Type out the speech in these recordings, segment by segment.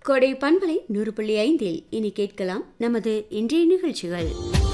கொடை பண்பலை நூறு புள்ளி ஐந்தில் இனி கேட்கலாம் நமது இன்றைய நிகழ்ச்சிகள்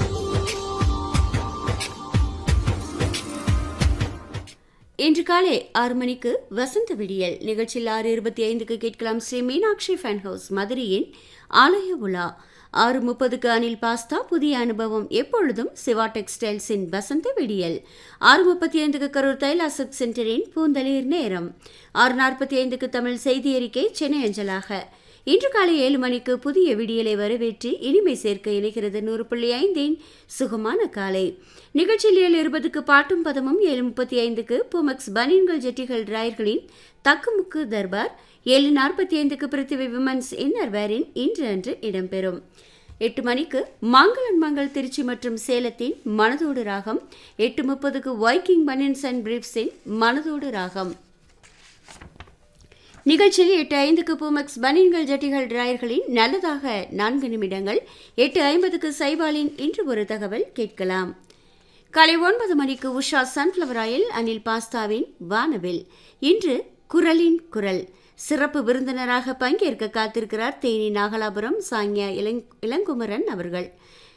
இன்று காலை ஆறு மணிக்கு வசந்த விடியல் நிகழ்ச்சியில் ஆறு இருபத்தி ஐந்துக்கு கேட்கலாம் ஸ்ரீ மீனாட்சி ஃபேன் ஹவுஸ் மதுரையின் ஆலய உலா ஆறு முப்பதுக்கு அனில் பாஸ்தா புதிய அனுபவம் எப்பொழுதும் சிவா டெக்ஸ்டைல்ஸின் வசந்த விடியல் ஆறு முப்பத்தி ஐந்துக்கு கரூர் தைலாசத் சென்டரின் பூந்தளிர் நேரம் ஆறு நாற்பத்தி ஐந்துக்கு தமிழ் செய்தி அறிக்கை சென்னை அஞ்சலாக இன்று காலை ஏழு மணிக்கு புதிய விடியலை வரவேற்று இனிமை சேர்க்க இணைகிறது நூறு புள்ளி ஐந்தின் சுகமான காலை நிகழ்ச்சியில் ஏழு இருபதுக்கு பாட்டும் பதமும் ஏழு முப்பத்தி ஐந்துக்கு புமக்ஸ் பனியன்கள் ஜெட்டிகள் ராயர்களின் தக்குமுக்கு தர்பார் ஏழு நாற்பத்தி ஐந்துக்கு பிருத்திவி விமன்ஸ் இன்னர் வேரின் இன்று அன்று இடம்பெறும் எட்டு மணிக்கு மங்களன் மங்கள் திருச்சி மற்றும் சேலத்தின் மனதோடு ராகம் எட்டு முப்பதுக்கு வைக்கிங் பனியன்ஸ் அண்ட் பிரீப்ஸின் மனதோடு ராகம் நிகழ்ச்சியில் எட்டு ஐந்துக்கு பூமக்ஸ் பனியன்கள் ஜட்டிகள் டிராயர்களின் நல்லதாக நான்கு நிமிடங்கள் எட்டு ஐம்பதுக்கு சைபாலின் இன்று ஒரு தகவல் கேட்கலாம் காலை ஒன்பது மணிக்கு உஷா சன்ஃப்ளவர் ஆயில் அனில் பாஸ்தாவின் வானவில் இன்று குரலின் குரல் சிறப்பு விருந்தினராக பங்கேற்க காத்திருக்கிறார் தேனி நாகலாபுரம் சாங்கியா இளங் இளங்குமரன் அவர்கள்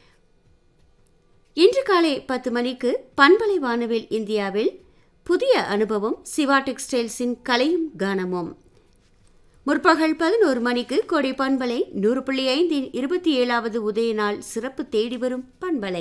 இன்று காலை பத்து மணிக்கு பண்பலை வானவில் இந்தியாவில் புதிய அனுபவம் சிவா டெக்ஸ்டைல்ஸின் கலையும் கானமும் முற்பகல் பதினோரு மணிக்கு கொடை பண்பலை நூறு புள்ளி ஐந்தின் இருபத்தி ஏழாவது உதய நாள் சிறப்பு தேடி வரும் பண்பலை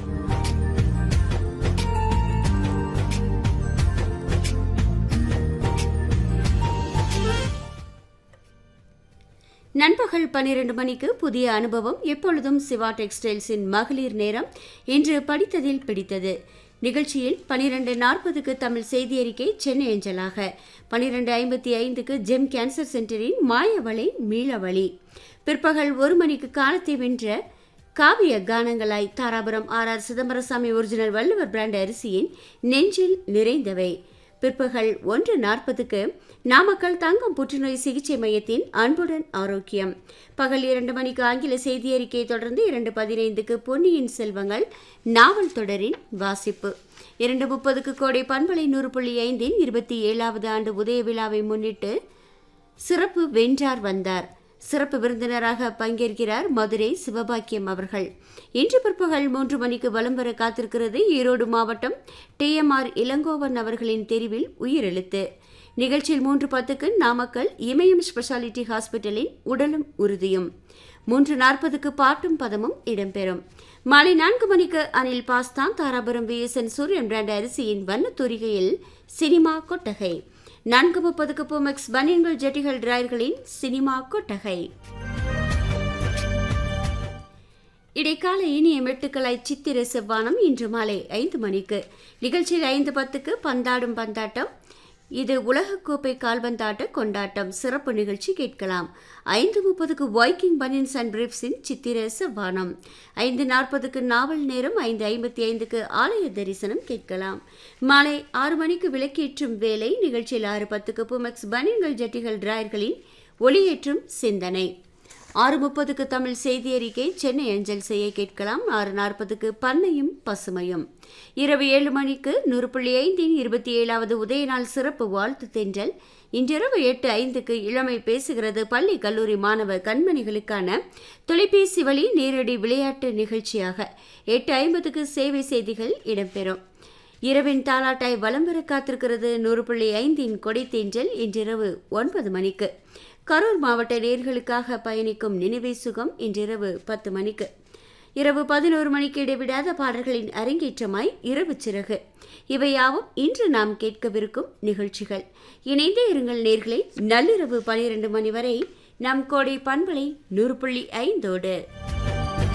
நண்பகல் பன்னிரண்டு மணிக்கு புதிய அனுபவம் எப்பொழுதும் சிவா டெக்ஸ்டைல்ஸின் மகளிர் நேரம் இன்று படித்ததில் பிடித்தது நிகழ்ச்சியில் பனிரெண்டு நாற்பதுக்கு தமிழ் செய்தி அறிக்கை சென்னை அஞ்சலாக பனிரெண்டு ஐம்பத்தி ஐந்துக்கு ஜெம் கேன்சர் சென்டரின் மாயவளை மீளவழி பிற்பகல் ஒரு மணிக்கு காலத்தை வென்ற காவிய கானங்களாய் Dharapuram R R Chidambarasamy original Valluvar brand அரிசியின் நெஞ்சில் நிறைந்தவை பிற்பகல் ஒன்று நாற்பதுக்கு நாமக்கல் தங்கம் புற்றுநோய் சிகிச்சை மையத்தின் அன்புடன் ஆரோக்கியம் பகல் இரண்டு மணிக்கு ஆங்கில செய்தி அறிக்கையை தொடர்ந்து இரண்டு பதினைந்துக்கு பொன்னியின் செல்வங்கள் நாவல் தொடரின் வாசிப்பு இரண்டு முப்பதுக்கு கோடை பண்பலை நூறு புள்ளி ஐந்தின் இருபத்தி ஏழாவது ஆண்டு உதய விழாவை முன்னிட்டு சிறப்பு வென்றார் வந்தார் சிறப்பு விருந்தினராக பங்கேற்கிறார் மதுரை சிவபாக்கியம் அவர்கள் இன்று பிற்பகல் மூன்று மணிக்கு வலம் வர காத்திருக்கிறது ஈரோடு மாவட்டம் டிஎம்ஆர் இளங்கோவன் அவர்களின் தெரிவில் உயிரெழுத்து நிகழ்ச்சியில் மூன்று பத்துக்கு நாமக்கல் இமயம் ஸ்பெஷாலிட்டி ஹாஸ்பிட்டலின் உடலும் உறுதியும் மூன்று நாற்பதுக்கு பாட்டும் பதமும் இடம்பெறும் மாலை நான்கு மணிக்கு அனில் பாஸ்தான் தாராபுரம் விஎஸ்என் சூரியன் பிராண்ட் அரிசியின் வண்ணத்தூரிகையில் சினிமா கொட்டகை நான்கு முப்பதுக்கு பூமெக்ஸ் பனியன்கள் ஜெட்டிகள் டிராயர்களின் சினிமா கொட்டகை இடைக்கால இனிய மெட்டுக்களாய் சித்திர செவ்வானம் இன்று மாலை ஐந்து மணிக்கு நிகழ்ச்சியில் ஐந்து பத்துக்கு பந்தாடும் பந்தாட்டம் இது உலகக்கோப்பை கால்பந்தாட்ட கொண்டாட்டம் சிறப்பு நிகழ்ச்சி கேட்கலாம் ஐந்து முப்பதுக்கு வைக்கிங் பனியன்ஸ் அண்ட் பிரிப்ஸின் சித்திர செவ்வானம் ஐந்து நாற்பதுக்கு நாவல் நேரம் ஐந்து ஐம்பத்தி ஐந்துக்கு ஆலய தரிசனம் கேட்கலாம் மாலை ஆறு மணிக்கு விளக்கேற்றும் வேலை நிகழ்ச்சியில் ஆறு பத்துக்கு புமெக்ஸ் பனியன்கள் ஜட்டிகள் டிராயர்களின் ஒளியேற்றும் சிந்தனை ஆறு முப்பதுக்கு தமிழ் செய்தி அறிக்கை சென்னை அஞ்சல் செய்ய கேட்கலாம் ஆறு நாற்பதுக்கு பண்ணையும் பசுமையும் இரவு ஏழு மணிக்கு நூறு புள்ளி ஐந்தின் இருபத்தி ஏழாவது உதயநாள் சிறப்பு வாழ்த்து தென்றல் இன்றிரவு எட்டு ஐந்துக்கு இளமை பேசுகிறது பள்ளி கல்லூரி மாணவ கண்மணிகளுக்கான தொலைபேசி வழி நேரடி விளையாட்டு நிகழ்ச்சியாக எட்டு ஐம்பதுக்கு சேவை செய்திகள் இடம்பெறும் இரவின் தாலாட்டாய் வலம் வர காத்திருக்கிறது நூறு புள்ளி ஐந்தின் கொடை தேஞ்சல் இன்றிரவு ஒன்பது மணிக்கு கரூர் மாவட்ட நேர்களுக்காக பயணிக்கும் நினைவை சுகம் இன்றிரவு பத்து மணிக்கு இரவு பதினோரு மணிக்கு இடைவிடாத பாடல்களின் அரங்கேற்றமாய் இரவு சிறகு இவையாவும் இன்று நாம் கேட்கவிருக்கும் நிகழ்ச்சிகள் இணைந்தே இருங்கள் நேர்களை நள்ளிரவு பனிரெண்டு மணி வரை நம் கோடை பண்பலை நூறு புள்ளி ஐந்தோடு